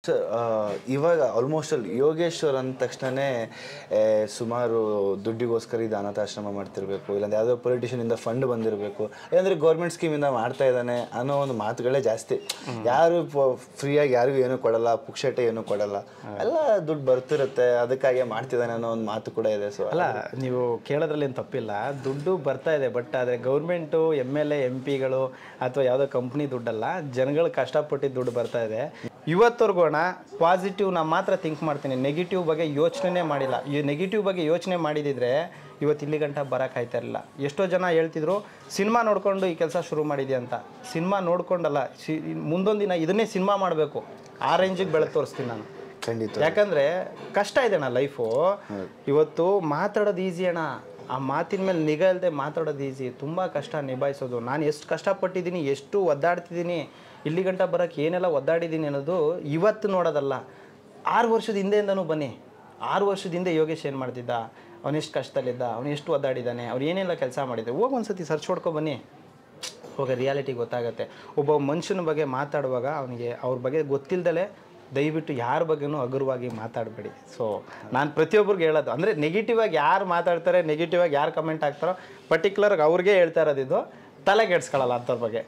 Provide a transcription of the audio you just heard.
ಇವಾಗ ಆಲ್ಮೋಸ್ಟ್ ಅಲ್ಲಿ ಯೋಗೇಶ್ವರ್ ಅಂದ ತಕ್ಷಣನೇ ಏ, ಸುಮಾರು ದುಡ್ಡಿಗೋಸ್ಕರ ಇದು ಅನಾಥಾಶ್ರಮ ಮಾಡ್ತಿರ್ಬೇಕು ಇಲ್ಲಾಂದ್ರೆ ಯಾವುದೋ politician ಇಂದ ಫಂಡ್ ಬಂದಿರಬೇಕು ಇಲ್ಲಾಂದ್ರೆ ಗೌರ್ಮೆಂಟ್ ಸ್ಕೀಮಿಂದ ಮಾಡ್ತಾ ಇದ್ದಾನೆ ಅನ್ನೋ ಒಂದು ಮಾತುಗಳೇ ಜಾಸ್ತಿ ಯಾರು ಫ್ರೀಯಾಗಿ ಯಾರಿಗೂ ಏನೂ ಕೊಡಲ್ಲ ಪುಕ್ಷಟೆ ಏನೂ ಕೊಡಲ್ಲ ಎಲ್ಲ ದುಡ್ಡು ಬರ್ತಿರುತ್ತೆ ಅದಕ್ಕಾಗಿ ಮಾಡ್ತಿದ್ದಾನೆ ಅನ್ನೋ ಒಂದು ಮಾತು ಕೂಡ ಇದೆ ಸೊ ಅಲ್ಲ ನೀವು ಕೇಳೋದ್ರಲ್ಲಿ ಏನು ತಪ್ಪಿಲ್ಲ ದುಡ್ಡು ಬರ್ತಾ ಇದೆ ಬಟ್ ಆದರೆ ಗೌರ್ಮೆಂಟು ಎಮ್ ಎಲ್ ಎ ಎಂ ಪಿಗಳು ಅಥವಾ ಯಾವುದೋ ಕಂಪ್ನಿ ದುಡ್ಡಲ್ಲ ಜನಗಳು ಕಷ್ಟಪಟ್ಟಿದ್ದು ದುಡ್ಡು ಬರ್ತಾ ಇದೆ ಇವತ್ತವರೆಗೋಣ ಪಾಸಿಟಿವ್ನ ಮಾತ್ರ ಥಿಂಕ್ ಮಾಡ್ತೀನಿ ನೆಗೆಟಿವ್ ಬಗ್ಗೆ ಯೋಚನೆ ಮಾಡಿಲ್ಲ ಈ ನೆಗೆಟಿವ್ ಬಗ್ಗೆ ಯೋಚನೆ ಮಾಡಿದಿದ್ರೆ ಇವತ್ತು ಇಲ್ಲಿ ಗಂಟ ಬರೋಕ್ಕಾಯ್ತಾ ಇರಲಿಲ್ಲ ಎಷ್ಟೋ ಜನ ಹೇಳ್ತಿದ್ರು ಸಿನಿಮಾ ನೋಡ್ಕೊಂಡು ಈ ಕೆಲಸ ಶುರು ಮಾಡಿದೆ ಅಂತ ಸಿನಿಮಾ ನೋಡ್ಕೊಂಡಲ್ಲ ಸಿ ಮುಂದೊಂದು ದಿನ ಇದನ್ನೇ ಸಿನಿಮಾ ಮಾಡಬೇಕು ಆ ರೇಂಜಿಗೆ ಬೆಳೆದು ತೋರಿಸ್ತೀನಿ ನಾನು ಖಂಡಿತ ಯಾಕಂದ್ರೆ ಕಷ್ಟ ಇದೆ ಅಣ್ಣ ಲೈಫು ಇವತ್ತು ಮಾತಾಡೋದು ಈಸಿ ಅಣ್ಣ ಆ ಮಾತಿನ ಮೇಲೆ ನಿಗಾ ಇಲ್ಲದೆ ಮಾತಾಡೋದು ಈಸಿ ತುಂಬ ಕಷ್ಟ ನಿಭಾಯಿಸೋದು ನಾನು ಎಷ್ಟು ಕಷ್ಟಪಟ್ಟಿದ್ದೀನಿ ಎಷ್ಟು ಒದ್ದಾಡ್ತಿದ್ದೀನಿ ಇಲ್ಲಿ ಗಂಟ ಬರೋಕ್ಕೆ ಏನೆಲ್ಲ ಒದ್ದಾಡಿದ್ದೀನಿ ಅನ್ನೋದು ಇವತ್ತು ನೋಡೋದಲ್ಲ ಆರು ವರ್ಷದ ಹಿಂದೆಯಿಂದನೂ ಬನ್ನಿ ಆರು ವರ್ಷದ ಹಿಂದೆ ಯೋಗೇಶ್ ಏನು ಮಾಡ್ತಿದ್ದ ಅವನೆಷ್ಟು ಕಷ್ಟದಲ್ಲಿದ್ದ ಅವನು ಎಷ್ಟು ಒದ್ದಾಡಿದ್ದಾನೆ ಅವ್ರು ಏನೆಲ್ಲ ಕೆಲಸ ಮಾಡಿದ್ದೆ ಹೋಗಿ ಒಂದ್ಸತಿ ಸರ್ಚ್ ಹೊಡ್ಕೊ ಬನ್ನಿ ಹೋಗ ರಿಯಾಲಿಟಿ ಗೊತ್ತಾಗುತ್ತೆ ಒಬ್ಬ ಮನುಷ್ಯನ ಬಗ್ಗೆ ಮಾತಾಡುವಾಗ ಅವನಿಗೆ ಅವ್ರ ಬಗ್ಗೆ ಗೊತ್ತಿಲ್ದಲೆ ದಯವಿಟ್ಟು ಯಾರ ಬಗ್ಗೆನೂ ಹಗುರವಾಗಿ ಮಾತಾಡಬೇಡಿ ಸೊ ನಾನು ಪ್ರತಿಯೊಬ್ಬರಿಗೆ ಹೇಳೋದು ಅಂದರೆ ನೆಗೆಟಿವ್ ಆಗಿ ಯಾರು ಮಾತಾಡ್ತಾರೆ ನೆಗೆಟಿವ್ ಆಗಿ ಯಾರು ಕಮೆಂಟ್ ಹಾಕ್ತಾರೋ ಪರ್ಟಿಕ್ಯುಲರ್ ಅವ್ರಿಗೆ ಹೇಳ್ತಾ ಇರೋದಿದ್ದು ತಲೆಗೆಡ್ಸ್ಕೊಳ್ಳಲ್ಲ ಅಂಥವ್ರ ಬಗ್ಗೆ